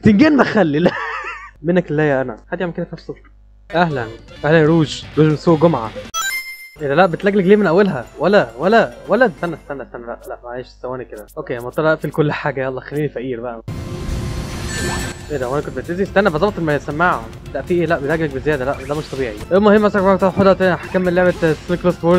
بتنجان مخلل منك لا يا انا حد يعمل كده في نفسه اهلا اهلا يا روج روج من سوق جمعه ايه ده لا بتلجلج ليه من اولها ولا ولا ولا استنى استنى استنى لا لا معلش ثواني كده اوكي ما طلع اقفل كل حاجه يلا خليني فقير بقى ايه ده وانا كنت بتأذي استنى بظبط السماعه لا في ايه لا بيلجلج بزياده لا ده مش طبيعي المهم مثلا بقى تاخدها تاني هكمل لعبه سنيك لوست وورد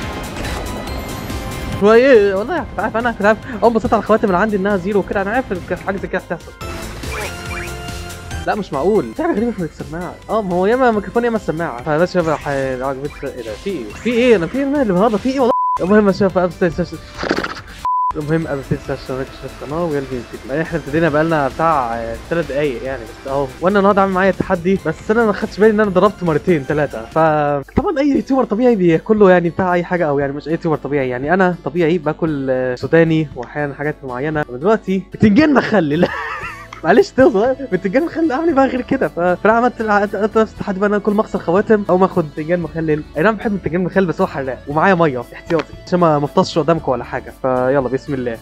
شويه والله كنت عارف انا كنت عارف اول ما بصيت على الخواتم اللي عندي انها زيرو كده انا عارف إن حاجه زي كده هتحصل لا مش معقول في حاجه غريبه في السماعه اه ما هو ياما ميكروفون ياما السماعه فبس شباب عجبت ايه ده في إيه؟ في ايه انا في ايه اللي النهارده في ايه والله المهم شباب ابستيت المهم ابستيت اشترك في القناه ويلا بينا احنا ابتدينا بقالنا بتاع ثلاث دقايق يعني بس اهو وانا النهارده عامل معايا تحدي بس انا ما خدتش بالي ان انا ضربت مرتين ثلاثه فطبعا اي يوتيوبر طبيعي بياكل له يعني بتاع اي حاجه او يعني مش اي يوتيوبر طبيعي يعني انا طبيعي باكل آه، سوداني واحيانا حاجات معينه ودلوقتي بتنجان مخلل معلش توصل بتنجان مخلل اعمل إيه بقى غير كده ف- فانا عملت عملت نفس التحدي بقى إن انا كل ما اخسر خواتم او ما اخد بتنجان مخلل اي نعم بحب البتنجان مخلل بس هو حراق ومعايا ميه احتياطي عشان ما ما افطسش قدامكم ولا حاجه فيلا بسم الله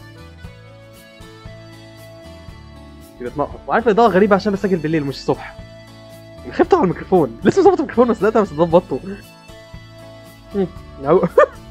دي بتنقط وعارف الاضاءه غريبه عشان بسجل بالليل مش الصبح خفت على الميكروفون لسه ظابط الميكروفون بس لقيتها بس ظبطته مم. أو-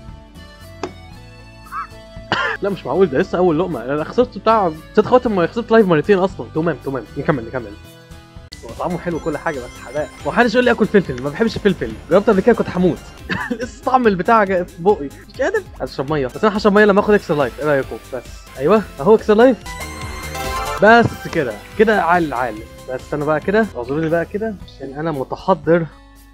لا مش معقول ده لسه اول لقمه انا خسرت بتاع ست خواتم خسرت لايف مرتين اصلا تمام تمام نكمل نكمل هو طعمه حلو كل حاجه بس حراق ومحدش يقول لي اكل فلفل ما بحبش الفلفل جربت قبل كده كنت هموت لسه طعم البتاع جا- في بقي مش قادر اشرب ميه بس انا هشرب ميه لما اخد اكسترا لايف ايه رايكم بس ايوه اهو اكسترا لايف بس كده كده عال عال بس انا بقى كده اعذروني بقى كده عشان انا متحضر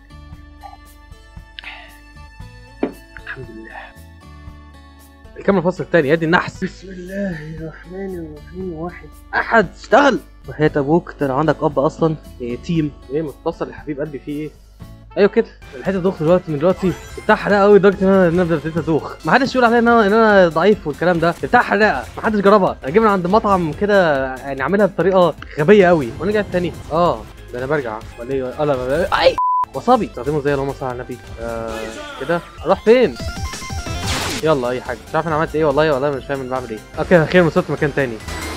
الحمد لله الكاميرا الفصل الثاني يدي النحس بسم الله الرحمن الرحيم واحد احد اشتغل وحياة ابوك ده لو عندك اب اصلا يتيم ايه متصل يا حبيب قلبي فيه ايه ايوه كده الحته دوخ دلوقتي من دلوقتي بتاع حرقه قوي لدرجه ان انا ان انا ابتديت ادوخ ما حدش يقول عليا ان انا ان انا ضعيف والكلام ده بتاع حرقه ما حدش جربها اجيب من عند مطعم كده يعني اعملها بطريقه غبيه قوي وانا قاعد تاني اه ده انا برجع ولا ايه اه لا لا لا اي وصابي استخدمه زي اللهم صل على النبي آه كده اروح فين يلا اي حاجه مش عارف انا عملت ايه والله والله مش فاهم انا بعمل ايه اوكي اخيرا وصلت مكان تاني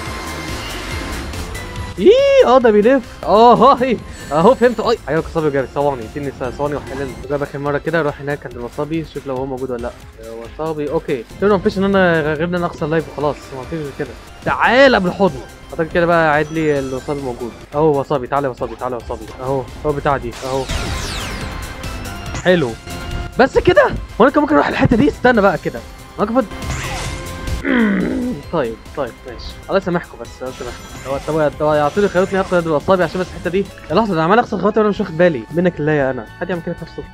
ايه اه ده بيلف اه هاي اهو فهمت اي ايوه وصابي جاري ثواني اديني ثواني واحلل جاب اخر مره كده اروح هناك عند الوصابي شوف لو هو موجود ولا لا آه، وصابي اوكي تقول مفيش ان انا غير ان انا اخسر لايف وخلاص ما فيش غير كده تعال قبل الحضن اعتقد كده بقى عيد لي الوصابي موجود اهو وصابي تعالى يا وصابي تعالى يا وصابي اهو هو بتاع دي اهو حلو بس كده وانا كان ممكن اروح الحته دي استنى بقى كده اقفل طيب طيب ماشي الله يسامحكم بس الله يسامحكم طب طب طب يعطوني خيوطني اخد الاصابع عشان بس الحته دي يا لحظه انا عمال اخسر خواتم وانا مش واخد بالي منك لله يا انا حد يعمل كده في نفسه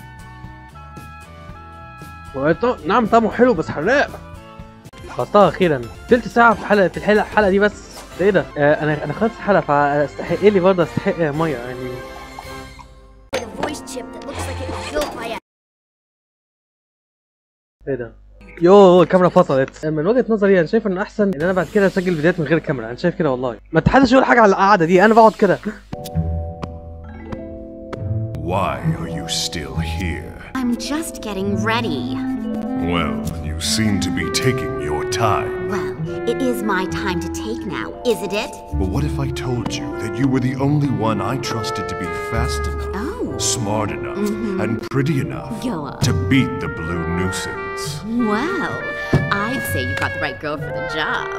هو طع- نعم طعمه حلو بس حراق خلصتها اخيرا تلت ساعه في حلقه في الحلقه الحلقه دي بس ده ايه ده آه انا انا خلصت الحلقه فاستحق لي برضه استحق ميه يعني with a voice chip that looks like it was built by ايه ده يوه الكاميرا فصلت من وجهه نظري انا شايف ان احسن ان انا بعد كده اسجل فيديوهات من غير كاميرا انا شايف كده والله ما حدش يقول حاجه على القعده دي انا بقعد كده Why are you still here? I'm just getting ready. Well, you seem to be taking your time. Well, it is my time to take now, isn't it? But what if I told you that you were the only one I trusted to be fast enough, Oh. smart enough, and pretty enough Go on. to beat the blue nuisance? Well, I'd say you got the right girl for the job.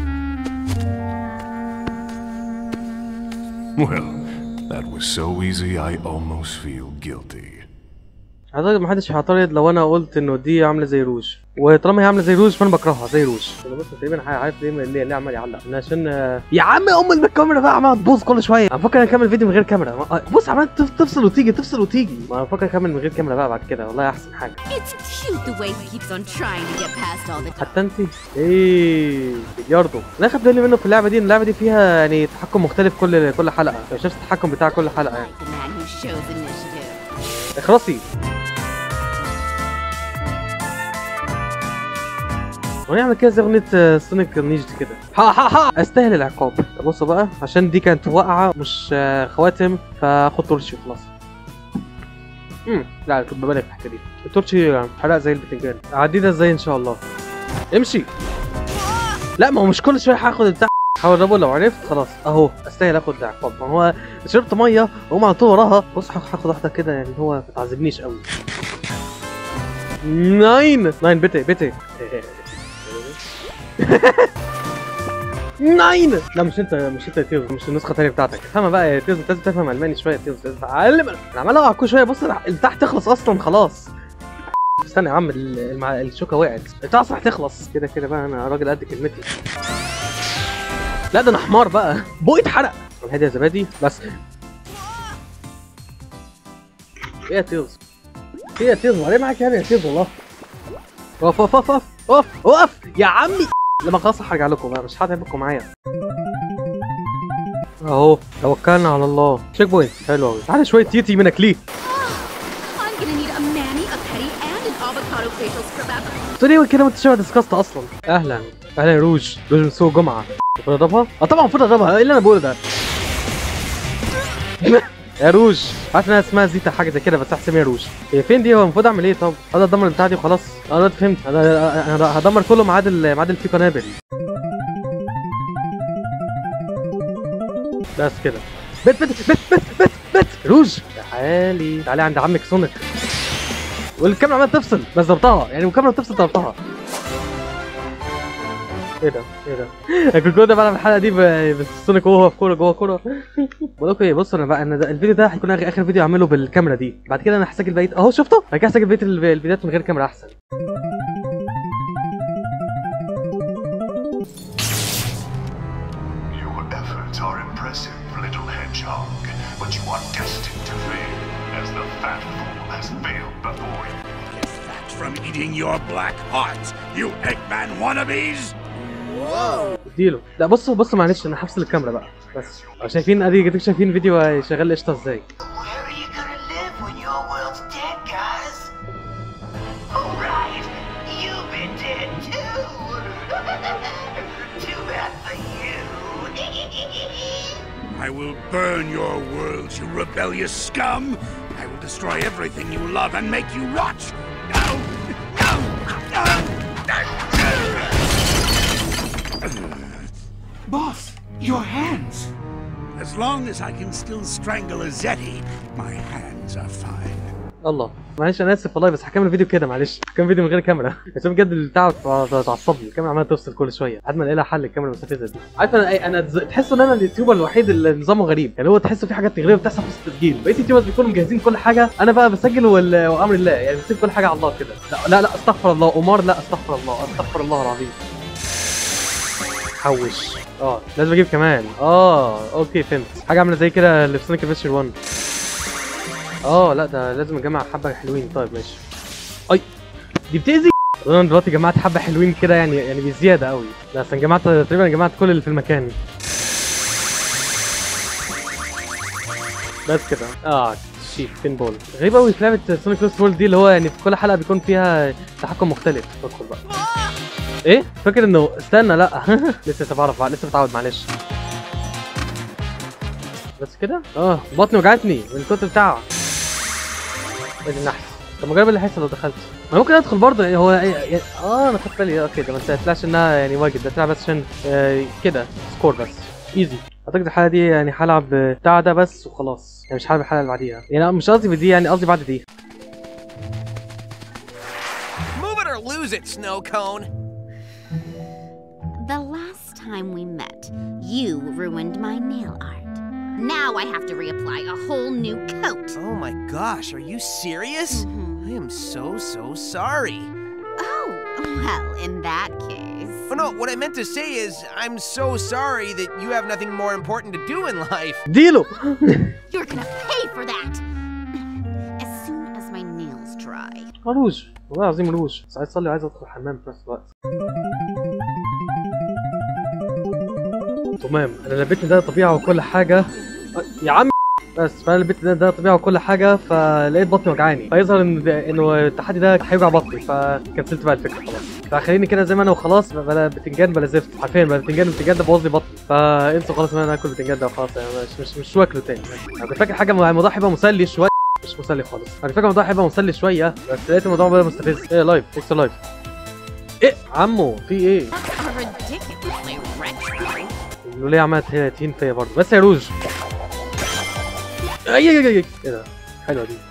Well, that was so easy I almost feel guilty. اعتقد محدش هيعترض لو انا قلت انه دي عامله زي روج وطالما هي عامله زي روج فانا بكرهها زي روج انا بس تقريبا عارف ليه ليه, ليه عمال يعلق إن عشان آه، يا عم ام الكاميرا بقى عمال تبوظ كل شويه انا فاكر اكمل فيديو من غير كاميرا ما- آه، بص عمال تف- تفصل وتيجي تفصل وتيجي ما انا فاكر اكمل من غير كاميرا بقى بعد كده والله احسن حاجه It's cute the way he keeps on trying to get past all the حتى انت ايه بلياردو انا اخد بالي منه في اللعبه دي ان اللعبه دي فيها يعني تحكم مختلف كل كل حلقه مش نفس التحكم بتاع كل حلقه يعني like the man who shows initiative. اخرسي ونعمل كده زي اغنية سونيك نيجت كده ها ها ها استاهل العقاب بصوا بقى عشان دي كانت واقعة مش آه، خواتم فاخد تورشي خلاص امم لا كنت ببالغ في الحتة دي التورشي حرق زي البتنجان عدينا ازاي ان شاء الله امشي لا ما هو مش كل شوية هاخد البتاع حاول اضربه لو عرفت خلاص اهو استاهل اخد العقاب ما هو شربت ميه وهم على طول وراها بص هاخ- هاخد واحده كده يعني هو ما تعذبنيش قوي ناين ناين بيتي بيتي ناين لا مش انت مش انت يا تيوز مش النسخه الثانيه بتاعتك افهمها بقى يا تيوز انت لازم تفهم الماني شويه يا تيوز لازم تتعلم انا عمال اوقع كل شويه بص البتاع تخلص اصلا خلاص استنى يا عم ال- المع... الشوكه وقعت البتاع اصلا هتخلص كده كده بقى انا راجل قد كلمتي لا ده انا حمار بقى بوقي اتحرق طب هادي يا زبادي بس ايه يا تيوز ايه يا تيوز وبعدين معاك يعني يا تيوز والله اقف اقف اقف اقف اقف اقف يا عمي لما خلاص هرجع لكم بقى مش هتعبكم معايا اهو توكلنا على الله تشيك بوينت حلو قوي تعالى شويه تيتي منك ليه I'm gonna need a mani, a petty, and an avocado facial scrub out. قلت ليه كده ما انتش ديسكاست اصلا اهلا اهلا يا روج روج من سوق جمعه المفروض اضربها؟ اه طبعا المفروض اضربها ايه اللي انا بقوله ده يا روج عارف انها اسمها زيتا حاجه زي كده بس احسن يا روج هي فين دي هو المفروض اعمل ايه طب اقدر ادمر البتاع دي وخلاص انا دلوقتي فهمت انا انا هدمر كله ما عدا ال- ما عدا اللي فيه قنابل بس كده بت بت بت بت بت بت روج تعالي تعالي عند عمك سونيك والكاميرا عماله تفصل بس ضربتها يعني والكاميرا بتفصل ضربتها ايه ده ايه ده كنت كنت بلعب الحلقه دي ب- بالسونيك وهو في كوره جوه كوره بقول لكم ايه بصوا انا بقى انا ده الفيديو ده هيكون آخر- اخر فيديو اعمله بالكاميرا دي بعد كده انا هسجل بقيه اهو شفتوا بعد كده هسجل بقيه الف- الفيديوهات من غير كاميرا احسن Your efforts are impressive, little hedgehog, but you are destined to fail, as the fat fool has failed before you. Get fat from eating your black hearts, you Eggman wannabes! اديله لا بصوا بصوا معلش انا هفصل الكاميرا بقى بس أهو شايفين ادي جديد شايفين فيديو شغال قشطه ازاي Where are you gonna live when your world's dead, guys? Oh, right. You've been dead too. Too bad for you. I will burn your world, you rebellious scum! I will destroy everything you love and make you rot! No! No! No! Boss, your hands. As long as I can still strangle a Zeti, my hands are fine. الله معلش انا اسف والله بس هكمل الفيديو كده معلش هكمل فيديو من غير كاميرا عشان بجد البتاع تعصبني الكاميرا عماله تفصل كل شويه لحد ما الاقي لها حل الكاميرا المستفزه دي عارف انا ايه انا ز- تحسوا ان انا اليوتيوبر الوحيد اللي نظامه غريب يعني هو تحسوا في حاجات غريبه بتحصل في التسجيل بقيت اليوتيوبرز بيكونوا مجهزين كل حاجه انا بقى بسجل وال- وامر الله يعني بسيب كل حاجه على الله كده لا لا لا استغفر الله عمر لا استغفر الله استغفر الله العظيم حوش اه لازم اجيب كمان اه اوكي فهمت حاجه عامله زي كده اللي في سونيك ادفنشر 1 اه لا ده لازم اجمع حبه حلوين طيب ماشي اي دي بتأذي انا دلوقتي جمعت حبه حلوين كده يعني يعني بزياده قوي لا اصل أنا جمعت تقريبا جمعت كل اللي في المكان بس كده اه شيت بين بول غريب قوي في لعبه سونيك كروس وورلد دي اللي هو يعني في كل حلقه بيكون فيها تحكم مختلف ادخل بقى ايه فاكر انه استنى لا لسه بعرف بقى لسه بتعود معلش بس كده اه بطني وجعتني من الكتب بتاعها ادي النحس طب ما جرب اللي هيحصل لو دخلت ما ممكن ادخل برضه يعني هو يعني اه انا خدت بالي اوكي ده ما طلعش انها يعني واجب ده طلع بس عشان آه كده سكور بس ايزي اعتقد الحلقه دي يعني هلعب بتاع ده بس وخلاص يعني مش هلعب الحلقه اللي بعديها يعني مش قصدي بدي يعني قصدي بعد دي Move it or lose it, snow cone. The last time we met, you ruined my nail art. Now I have to reapply a whole new coat. Oh my gosh, are you serious? I am so, so sorry. Oh, well, in that case. Oh no, what I meant to say is, I'm so sorry that you have nothing more important to do in life. اديله You're gonna pay for that! As soon as my nails dry. روج والله العظيم روج بس عايز اصلي وعايز ادخل الحمام في نفس الوقت تمام انا لبيت ده طبيعه وكل حاجه يا عم بس فانا لبيت ده, ده طبيعه وكل حاجه فلقيت بطني وجعاني فيظهر ان ده انه التحدي ده هيوجع بطني فكنسلت بقى الفكره خلاص فخليني كده زي ما انا وخلاص بلا بتنجان بلا زفت حرفيا بلا بتنجان البتنجان ده بوظ لي بطني فانسوا خلاص ان انا اكل بتنجان ده وخلاص يعني مش مش مش واكله تاني انا كنت فاكر حاجه الموضوع هيبقى مسلي شويه مش مسلي خالص انا فاكر الموضوع هيبقى مسلي شويه بس لقيت الموضوع بقى مستفز ايه لايف اكس لايف ايه عمو في ايه Are ridiculously retro. الولية عملت تهين فيا برضه بس يا روج اي اي اي اي ايه ده حلوه دي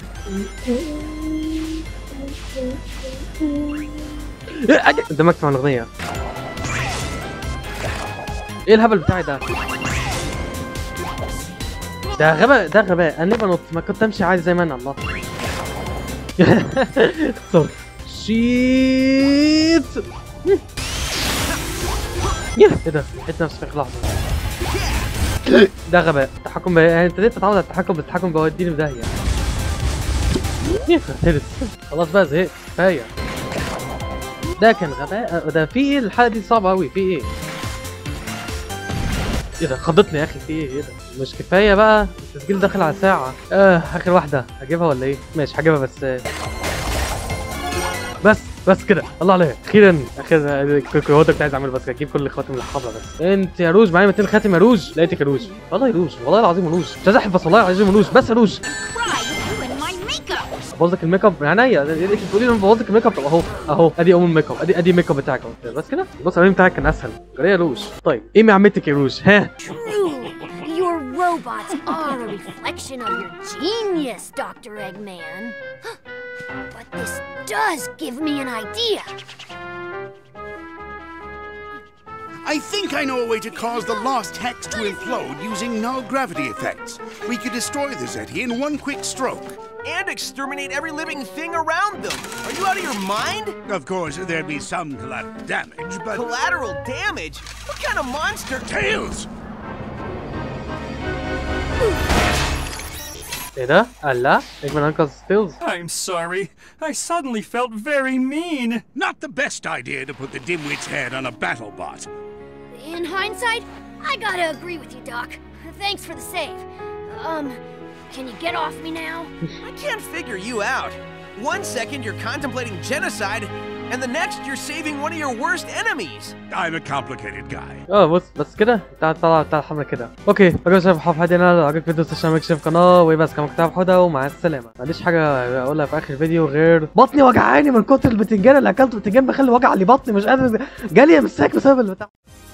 إيه، أي- اندمجت مع الاغنيه ايه الهبل بتاعي ده ده غباء ده غباء انا ليه بنط ما كنت امشي عادي زي ما انا الله صوت شيت يا ايه ده لقيت نفسي في آخر لحظه ده غباء التحكم ب... يعني ابتديت اتعود على التحكم بالتحكم بيوديني في داهيه يا هرس خلاص بقى زهقت كفايه ده كان غباء ده في ايه الحلقه دي صعبه قوي في ايه ايه ده خضتني يا اخي في ايه ايه ده مش كفايه بقى التسجيل داخل على ساعه اه اخر واحده هجيبها ولا ايه ماشي هجيبها بس آه. بس بس كده الله عليك اخيرا اخيرا كنت كنت عايز اعمل بس اجيب كل الخواتم اللي حافظها بس انت يا روج معايا 200 خاتم يا روج لقيتك يا روج والله يا روج والله العظيم يا روج مش عايز احب بس والله العظيم يا روج بس يا روج Why you ruined my makeup? ابوظ لك الميك اب من عينيا انت بتقولي لي بوظ لك الميك اب طب اهو اهو ادي ام الميك اب ادي ادي الميك اب بتاعك اهو بس كده بص العين بتاعك كان اسهل جري يا روج طيب ايه عمتك يا روج ها True, your robots are a reflection of your genius, Dr. Eggman. But this does give me an idea. I think I know a way to cause the lost hex to implode using null gravity effects. We could destroy the Zeti in one quick stroke. And exterminate every living thing around them. Are you out of your mind? Of course, there'd be some collateral damage, but. Collateral damage? What kind of monster? Tails! ايه ده؟ الله اجمل انقذ ستيلز I'm sorry. I suddenly felt very mean. Not the best idea to put the dimwit's head on a battle bot. In hindsight, I gotta agree with you, Doc. Thanks for the save. Um, can you get off me now? I can't figure you out. One second you're contemplating genocide, and the next you're saving one of your worst enemies. I'm a complicated guy. اه بص بس كده تعال طلع تعال حمرا كده اوكي بقى شايف حف حد هنا لو عجبك فيديو تشترك في القناه وبس كمان كتاب حدا ومع السلامه ما عنديش حاجه اقولها في اخر الفيديو غير بطني وجعاني من كتر البتنجان اللي اكلته البتنجان بخلي وجع لي بطني مش قادر جالي مساك بسبب البتاع